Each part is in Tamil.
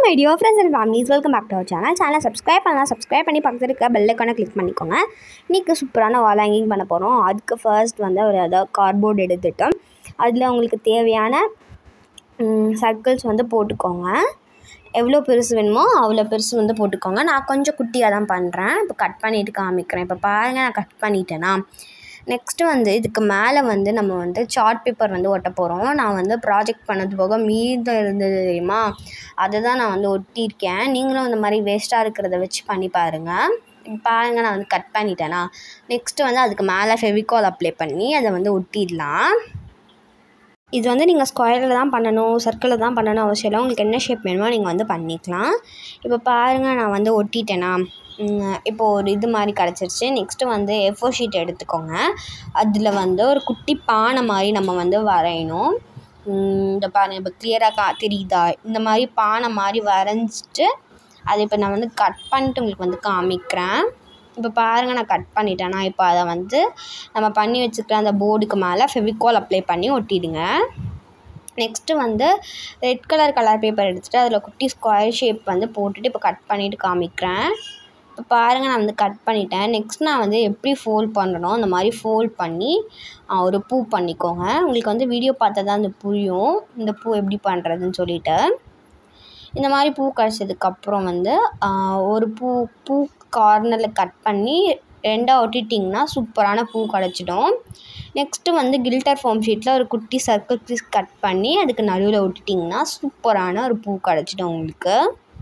my dear friends and families welcome back to our channel சேனலை சப்ஸ்கிரைப் பண்ணலாம் சப்ஸ்கிரைப் பண்ணி பக்கத்தில் இருக்க பெல் ஐக்கானை கிளிக் பண்ணிக்கோங்க இன்றைக்கி சூப்பரான வால் ஹேங்கிங் பண்ண போகிறோம் அதுக்கு ஃபர்ஸ்ட் வந்து ஒரு அதாவது கார்ட்போர்ட் எடுத்துட்டு அதில் உங்களுக்கு தேவையான சர்க்கிள்ஸ் வந்து போட்டுக்கோங்க எவ்வளோ பெருசு வேணுமோ அவ்வளோ பெருசு வந்து போட்டுக்கோங்க நான் கொஞ்சம் குட்டியாக தான் பண்ணுறேன் இப்போ கட் பண்ணிவிட்டு காமிக்கிறேன் இப்போ பாருங்கள் நான் கட் பண்ணிட்டேனா நெக்ஸ்ட்டு வந்து இதுக்கு மேலே வந்து நம்ம வந்து சார்ட் பேப்பர் வந்து ஒட்ட போகிறோம் நான் வந்து ப்ராஜெக்ட் பண்ணது போக மீதம் இருந்தது தெரியுமா அதை தான் நான் வந்து ஒட்டியிருக்கேன் நீங்களும் இந்த மாதிரி வேஸ்ட்டாக இருக்கிறத வச்சு பண்ணி பாருங்கள் இப்போ பாருங்கள் நான் வந்து கட் பண்ணிட்டேனா நெக்ஸ்ட்டு வந்து அதுக்கு மேலே ஃபெவிகால் அப்ளை பண்ணி அதை வந்து ஒட்டிடலாம் இது வந்து நீங்கள் ஸ்கொயரில் தான் பண்ணணும் சர்க்கிளில் தான் பண்ணணும் அவசியம் இல்லை உங்களுக்கு என்ன ஷேப் வேணுமோ நீங்கள் வந்து பண்ணிக்கலாம் இப்போ பாருங்கள் நான் வந்து ஒட்டிட்டேனா இப்போ ஒரு இது மாதிரி கிடச்சிருச்சு நெக்ஸ்ட்டு வந்து எஃபோ ஷீட் எடுத்துக்கோங்க அதில் வந்து ஒரு குட்டி பானை மாதிரி நம்ம வந்து வரையணும் இந்த பாருங்க இப்போ கிளியராக கா தெரியுதா இந்த மாதிரி பானை மாதிரி வரைஞ்சிட்டு அதை இப்போ நான் வந்து கட் பண்ணிட்டு உங்களுக்கு வந்து காமிக்கிறேன் இப்போ பாருங்கள் நான் கட் பண்ணிட்டேன்னா இப்போ அதை வந்து நம்ம பண்ணி வச்சுக்கிற அந்த போர்டுக்கு மேலே ஃபெவிகால் அப்ளை பண்ணி ஒட்டிடுங்க நெக்ஸ்ட்டு வந்து ரெட் கலர் கலர் பேப்பர் எடுத்துகிட்டு அதில் குட்டி ஸ்கொயர் ஷேப் வந்து போட்டுட்டு இப்போ கட் பண்ணிவிட்டு காமிக்கிறேன் இப்போ பாருங்கள் நான் வந்து கட் பண்ணிட்டேன் நெக்ஸ்ட் நான் வந்து எப்படி ஃபோல்ட் பண்ணணும் அந்த மாதிரி ஃபோல்ட் பண்ணி ஒரு பூ பண்ணிக்கோங்க உங்களுக்கு வந்து வீடியோ பார்த்தா தான் அந்த புரியும் இந்த பூ எப்படி பண்ணுறதுன்னு சொல்லிட்டு இந்த மாதிரி பூ கிடச்சதுக்கப்புறம் வந்து ஒரு பூ பூ கார்னரில் கட் பண்ணி ரெண்டாக ஒட்டிட்டிங்கன்னா சூப்பரான பூ கிடச்சிடும் நெக்ஸ்ட்டு வந்து கில்டர் ஃபார்ம் ஷீட்டில் ஒரு குட்டி சர்க்கிள் பீஸ் கட் பண்ணி அதுக்கு நடுவில் ஒட்டிட்டிங்கன்னா சூப்பரான ஒரு பூ கிடச்சிடும் உங்களுக்கு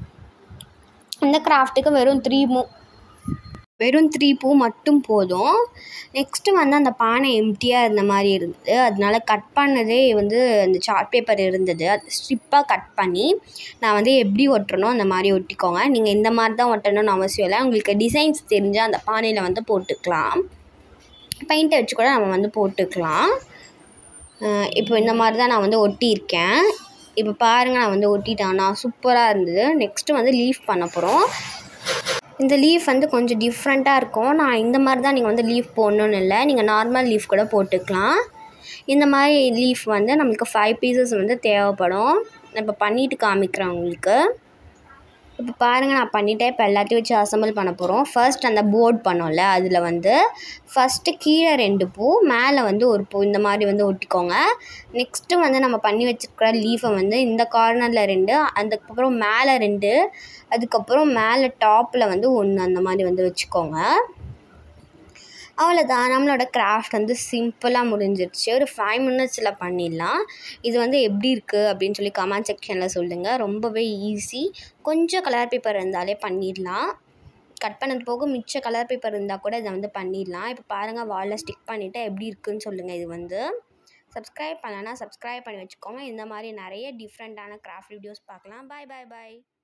இந்த கிராஃப்ட்டுக்கு வெறும் த்ரீ மூ வெறும் த்ரீ பூ மட்டும் போதும் நெக்ஸ்ட்டு வந்து அந்த பானை எம்டியாக இருந்த மாதிரி இருந்தது அதனால கட் பண்ணதே வந்து அந்த சார்ட் பேப்பர் இருந்தது அது ஸ்ட்ரிப்பாக கட் பண்ணி நான் வந்து எப்படி ஒட்டுறனோ அந்த மாதிரி ஒட்டிக்கோங்க நீங்கள் இந்த மாதிரி தான் ஒட்டணும்னு அவசியம் இல்லை உங்களுக்கு டிசைன்ஸ் தெரிஞ்சால் அந்த பானையில் வந்து போட்டுக்கலாம் பெயிண்ட்டை வச்சு கூட நம்ம வந்து போட்டுக்கலாம் இப்போ இந்த மாதிரி தான் நான் வந்து ஒட்டியிருக்கேன் இப்போ பாருங்கள் நான் வந்து ஒட்டிட்டேன் நான் சூப்பராக இருந்தது நெக்ஸ்ட்டு வந்து லீஃப் பண்ண போகிறோம் இந்த லீஃப் வந்து கொஞ்சம் டிஃப்ரெண்ட்டாக இருக்கும் நான் இந்த மாதிரி தான் நீங்கள் வந்து லீஃப் போடணுன்னு இல்லை நீங்கள் நார்மல் லீஃப் கூட போட்டுக்கலாம் இந்த மாதிரி லீஃப் வந்து நம்மளுக்கு ஃபைவ் பீசஸ் வந்து தேவைப்படும் நான் இப்போ பண்ணிவிட்டு காமிக்கிறேன் உங்களுக்கு இப்போ பாருங்கள் நான் பண்ணிவிட்டேன் இப்போ எல்லாத்தையும் வச்சு அசம்பிள் பண்ண போகிறோம் ஃபர்ஸ்ட் அந்த போர்ட் பண்ணோம்ல அதில் வந்து ஃபஸ்ட்டு கீழே ரெண்டு பூ மேலே வந்து ஒரு பூ இந்த மாதிரி வந்து ஒட்டிக்கோங்க நெக்ஸ்ட்டு வந்து நம்ம பண்ணி வச்சுருக்கிற லீஃபை வந்து இந்த கார்னரில் ரெண்டு அதுக்கப்புறம் மேலே ரெண்டு அதுக்கப்புறம் மேலே டாப்பில் வந்து ஒன்று அந்த மாதிரி வந்து வச்சுக்கோங்க அவ்வளோதான் நம்மளோட கிராஃப்ட் வந்து சிம்பிளாக முடிஞ்சிருச்சு ஒரு ஃபைவ் மினிட்ஸில் பண்ணிடலாம் இது வந்து எப்படி இருக்குது அப்படின்னு சொல்லி கமெண்ட் செக்ஷனில் சொல்லுங்கள் ரொம்பவே ஈஸி கொஞ்சம் கலர் பேப்பர் இருந்தாலே பண்ணிடலாம் கட் பண்ணது போக மிச்ச கலர் பேப்பர் இருந்தால் கூட இதை வந்து பண்ணிடலாம் இப்போ பாருங்கள் வாலில் ஸ்டிக் பண்ணிவிட்டு எப்படி இருக்குதுன்னு சொல்லுங்கள் இது வந்து சப்ஸ்கிரைப் பண்ணலன்னா சப்ஸ்கிரைப் பண்ணி வச்சுக்கோங்க இந்த மாதிரி நிறைய டிஃப்ரெண்ட்டான கிராஃப்ட் வீடியோஸ் பார்க்கலாம் பாய் பாய் பாய்